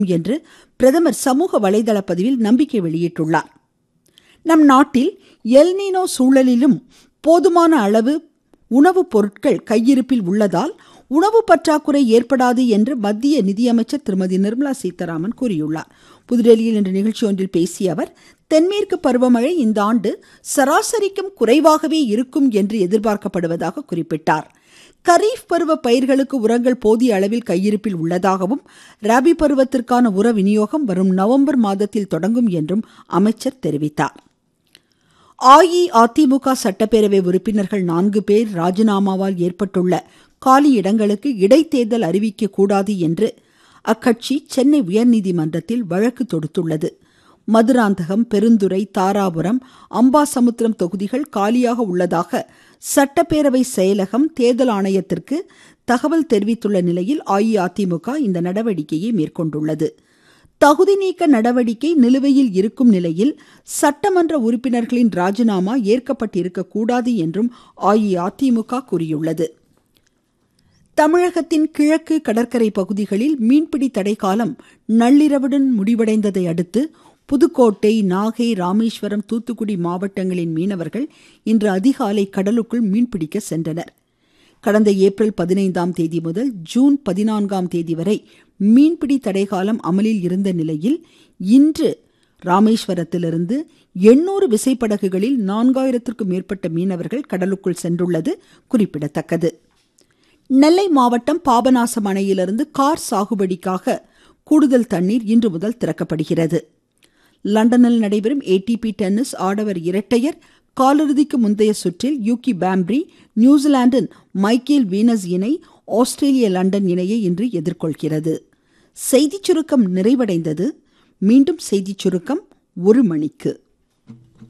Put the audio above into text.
என்று பிரதமர் சமூக வலைதள பதிவில் நம்பிக்கை வெளியிட்டுள்ளார் நம் நாட்டில் எல்னினோ சூழலிலும் போதுமான அளவு உணவுப் பொருட்கள் கையிருப்பில் உள்ளதால் உணவு பற்றாக்குறை ஏற்படாது என்று மத்திய நிதியமைச்சர் திருமதி நிர்மலா சீதாராமன் கூறியுள்ளார் புதுடெல்லியில் இன்று நிகழ்ச்சி ஒன்றில் பேசிய அவர் தென்மேற்கு பருவமழை இந்த ஆண்டு சராசரிக்கும் குறைவாகவே இருக்கும் என்று எதிர்பார்க்கப்படுவதாக குறிப்பிட்டார் கரீஃப் பருவ பயிர்களுக்கு உரங்கள் போதிய அளவில் கையிருப்பில் உள்ளதாகவும் ராபி பருவத்திற்கான உர விநியோகம் வரும் நவம்பர் மாதத்தில் தொடங்கும் என்றும் அமைச்சர் தெரிவித்தார் அஇஅதிமுக சட்டப்பேரவை உறுப்பினர்கள் நான்கு பேர் ராஜினாமாவால் ஏற்பட்டுள்ள காலி இடங்களுக்கு இடைத்தேர்தல் அறிவிக்க கூடாது என்று அக்கட்சி சென்னை உயர்நீதிமன்றத்தில் வழக்கு தொடுத்துள்ளது மதுராந்தகம் பெருந்துறை தாராபுரம் அம்பாசமுத்திரம் தொகுதிகள் காலியாக உள்ளதாக சட்டப்பேரவை செயலகம் தேர்தல் ஆணையத்திற்கு தகவல் தெரிவித்துள்ள நிலையில் அஇஅதிமுக இந்த நடவடிக்கையை மேற்கொண்டுள்ளது தகுதி நீக்க நடவடிக்கை நிலுவையில் இருக்கும் நிலையில் சட்டமன்ற உறுப்பினர்களின் ராஜினாமா ஏற்கப்பட்டிருக்க கூடாது என்றும் அஇஅதிமுக கூறியுள்ளது தமிழகத்தின் கிழக்கு கடற்கரை பகுதிகளில் மீன்பிடி தடைக்காலம் நள்ளிரவுடன் முடிவடைந்ததை அடுத்து புதுக்கோட்டை நாகை ராமேஸ்வரம் தூத்துக்குடி மாவட்டங்களின் மீனவர்கள் இன்று அதிகாலை கடலுக்குள் மீன்பிடிக்க சென்றனர் கடந்த ஏப்ரல் பதினைந்தாம் தேதி முதல் ஜூன் பதினான்காம் தேதி வரை மீன்பிடி தடைக்காலம் அமலில் இருந்த நிலையில் இன்று ராமேஸ்வரத்திலிருந்து எண்ணூறு விசைப்படகுகளில் நான்காயிரத்திற்கும் மேற்பட்ட மீனவர்கள் கடலுக்குள் சென்றுள்ளது குறிப்பிடத்தக்கது நெல்லை மாவட்டம் பாபநாசம் அணையிலிருந்து கார் சாகுபடிக்காக கூடுதல் தண்ணீர் இன்று முதல் திறக்கப்படுகிறது லண்டனில் நடைபெறும் ஏடிபி டென்னிஸ் ஆடவர் இரட்டையர் காலிறுதிக்கு முந்தைய சுற்றில் யூகி பாம்ப்ரி நியூசிலாந்தின் மைக்கேல் வீனஸ் இணை ஆஸ்திரேலிய லண்டன் இணையை இன்று எதிர்கொள்கிறது செய்திச் சுருக்கம் நிறைவடைந்தது மீண்டும் செய்திச் சுருக்கம் ஒரு மணிக்கு